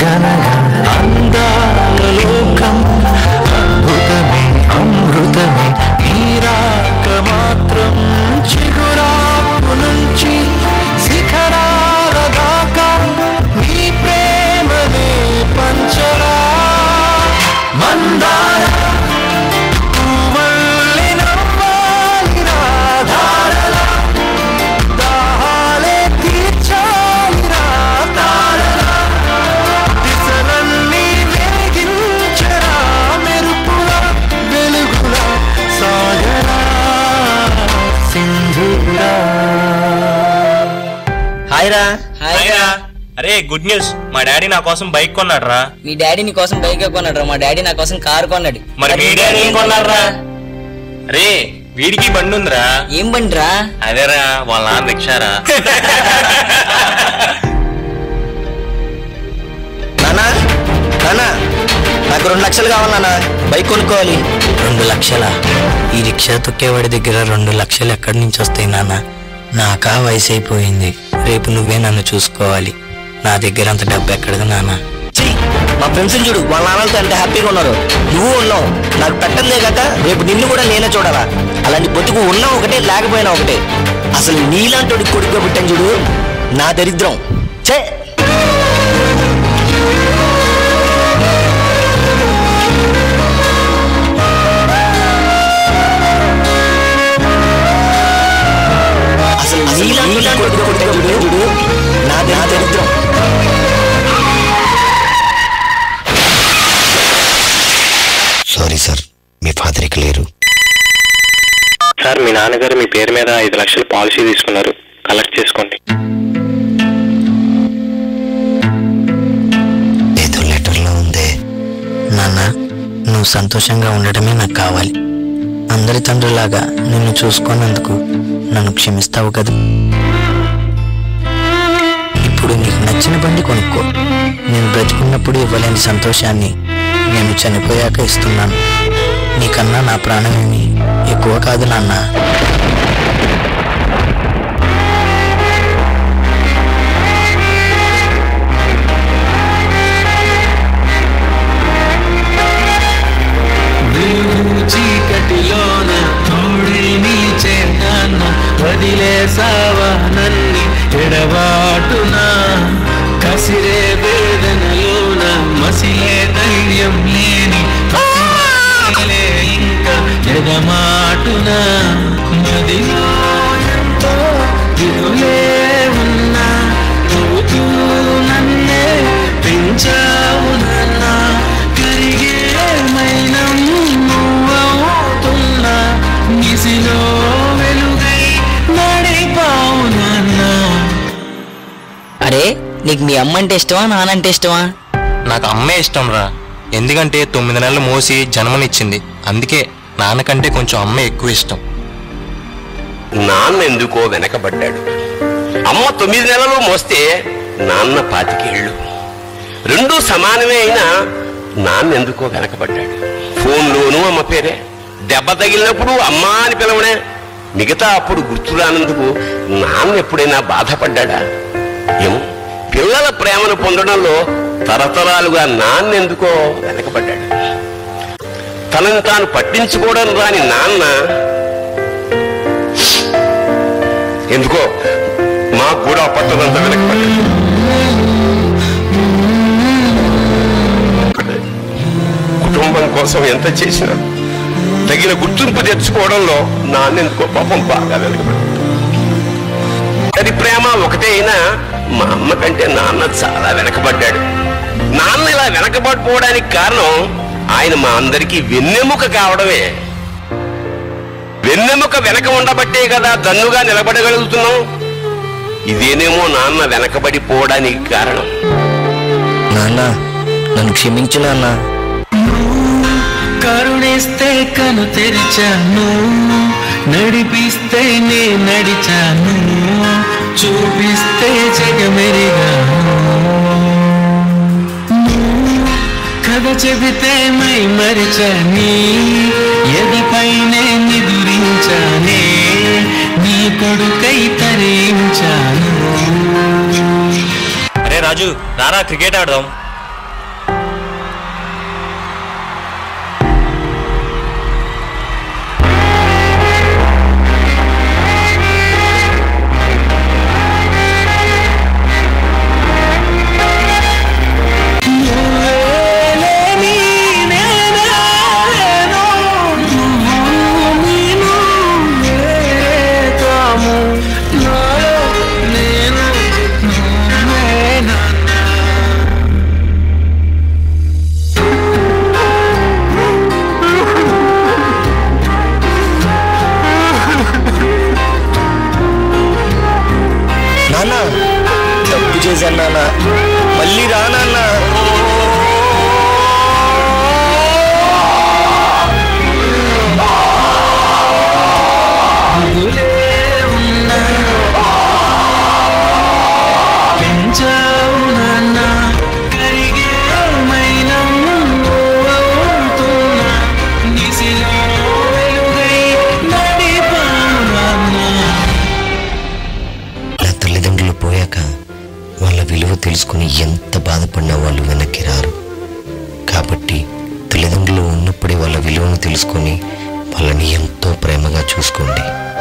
అనగా అందాల లోకం అద్భుతమే అమృతమే నీరాక మాత్రం చిగురాకు నుంచి శిఖరాల దాకా నీ ప్రేమనే పంచరా మందార పువ్వల్లి నవ్వాలి రాధారలా దాహాలే తీర్చాలి రాతారలా దిశలన్నీ వెలిగించరా మెరుపుల వెలుగుల సాగరా సింధురా హాయ్ రా హాయ్ రా. అరే గుడ్ న్యూస్ మా డాడీ నా కోసం బైక్ కొన్నాడు రా మీ డాడీ నీ కోసం బైక్ కొన్నాడు మా డాడీ నా కోసం కారు కొన్నాడు మరి మీ డాడీ ఏం కొన్నారా రే వీడికి బండి ఉందిరా ఏం బండిరా అదేరా వాళ్ళ నాన్న రిక్షారా నానా నానా నాకు రెండు లక్షలు కావాలి నాన్న బైక్ కొనుక్కోవాలి రెండు లక్షల ఈ రిక్షా తొక్కేవాడి దగ్గర రెండు లక్షలు ఎక్కడి నుంచి వస్తాయి నాన్న నాకా వయసు అయిపోయింది రేపు నువ్వే నన్ను చూసుకోవాలి నా దగ్గర అంత డబ్బు ఎక్కడది నాన్న చెయ్యి మా ఫ్రెండ్స్ చూడు వాళ్ళ నాన్నలతో ఎంత హ్యాపీగా ఉన్నారు నువ్వు ఉన్నావు నాకు పెట్టందే కాక రేపు నిన్ను కూడా నేనే చూడాలా అలాంటి బతుకు ఉన్నా ఒకటే లేకపోయినా ఒకటే అసలు నీలాంటి కొడుకు పుట్టాను చూడు నా దరిద్రం చే అసలు నీలాంటి కొడుకు పుట్టాను చూడు చూడు నా నా దరిద్రం సారీ సార్ మీ ఫాదర్ ఇక లేరు సార్ మీ నాన్నగారు మీ పేరు మీద ఐదు లక్షలు పాలసీ తీసుకున్నారు కలెక్ట్ చేసుకోండి ఏదో లెటర్లో ఉందే నాన్న నువ్వు సంతోషంగా ఉండటమే నాకు కావాలి అందరి తండ్రిలాగా నిన్ను చూసుకున్నందుకు నన్ను క్షమిస్తావు కదా ఇప్పుడు నీకు నచ్చిన బండి కొనుక్కో నేను బ్రతికున్నప్పుడు ఇవ్వలేని సంతోషాన్ని నేను చనిపోయాక ఇస్తున్నాను నీకన్నా నా ప్రాణమేమి ఎక్కువ కాదు నాన్న చీకటిలోన తోడి నీ చేతాన్న వదిలేసావా నన్ని ఎడబాటునా కసిరే వేదనలోన మసిలే ధైర్యం లేని పసివాడిలే ఇంకా ఎడమాటునా నదిలో ఎంతో దిగులే ఉన్నా నువ్వు నన్నే పెంచావు నాన్న కరిగే మైనం నువ్వవుతున్నా గిసిలో వెలుగై నడిపావు నాన్న అరే నీకు మీ అమ్మ అంటే ఇష్టమా నానంటే ఇష్టమా నాకు అమ్మే ఇష్టం రా ఎందుకంటే తొమ్మిది నెలలు మోసి జన్మనిచ్చింది అందుకే నాన్నకంటే కొంచెం అమ్మే ఎక్కువ ఇష్టం నాన్న ఎందుకో వెనకబడ్డాడు అమ్మ తొమ్మిది నెలలు మోస్తే నాన్న పాతికేళ్ళు రెండూ సమానమే అయినా నాన్న ఎందుకో వెనకబడ్డాడు ఫోన్లోనూ అమ్మ పేరే దెబ్బ తగిలినప్పుడు అమ్మా అని పిలవడే మిగతా అప్పుడు గుర్తు రానందుకు నాన్న ఎప్పుడైనా బాధపడ్డా ఏమో పిల్లల ప్రేమను పొందడంలో తరతరాలుగా నాన్న ఎందుకో వెనకబడ్డాడు తనని తాను పట్టించుకోవడం రాని నాన్న ఎందుకో మాకు కూడా పట్టదంతా వెనకబడ్డాడు కుటుంబం కోసం ఎంత చేసినా తగిన గుర్తింపు తెచ్చుకోవడంలో నాన్నెందుకో పాపం బాగా వెనకబడ్డాడు అది ప్రేమ ఒకటే అయినా మా అమ్మ కంటే నాన్న చాలా వెనకబడ్డాడు నాన్న ఇలా వెనకబడిపోవడానికి కారణం ఆయన మా అందరికీ వెన్నెముక కావడమే వెన్నెముక వెనక ఉండబట్టే కదా దన్నుగా నిలబడగలుగుతున్నాం ఇదేనేమో నాన్న వెనకబడిపోవడానికి కారణం నాన్న నన్ను క్షమించు నాన్న కరుణిస్తే కను తెరిచాను నడిపిస్తే నే నడిచాను చూపిస్తే జగమెరిగాను కథ చెబితే మై మరిచని ఎదపైనే నిదురించానే నీ కొడుకై తరించాను అరే రాజు రారా క్రికెట్ ఆడదాం తప్పు చేశాను నాన్న మళ్ళీ రా నాన్న బదులే ఉన్నా పెంచావు నాన్న కరిగే మైనం నువ్వవుతున్నా నిసిలో వెలుగై నడిపావు నాన్న నా తల్లిదండ్రులు పోయాక వాళ్ళ విలువ తెలుసుకుని ఎంత బాధపడినా వాళ్ళు వెనక్కి రారు కాబట్టి తల్లిదండ్రులు ఉన్నప్పుడే వాళ్ళ విలువను తెలుసుకొని వాళ్ళని ఎంతో ప్రేమగా చూసుకోండి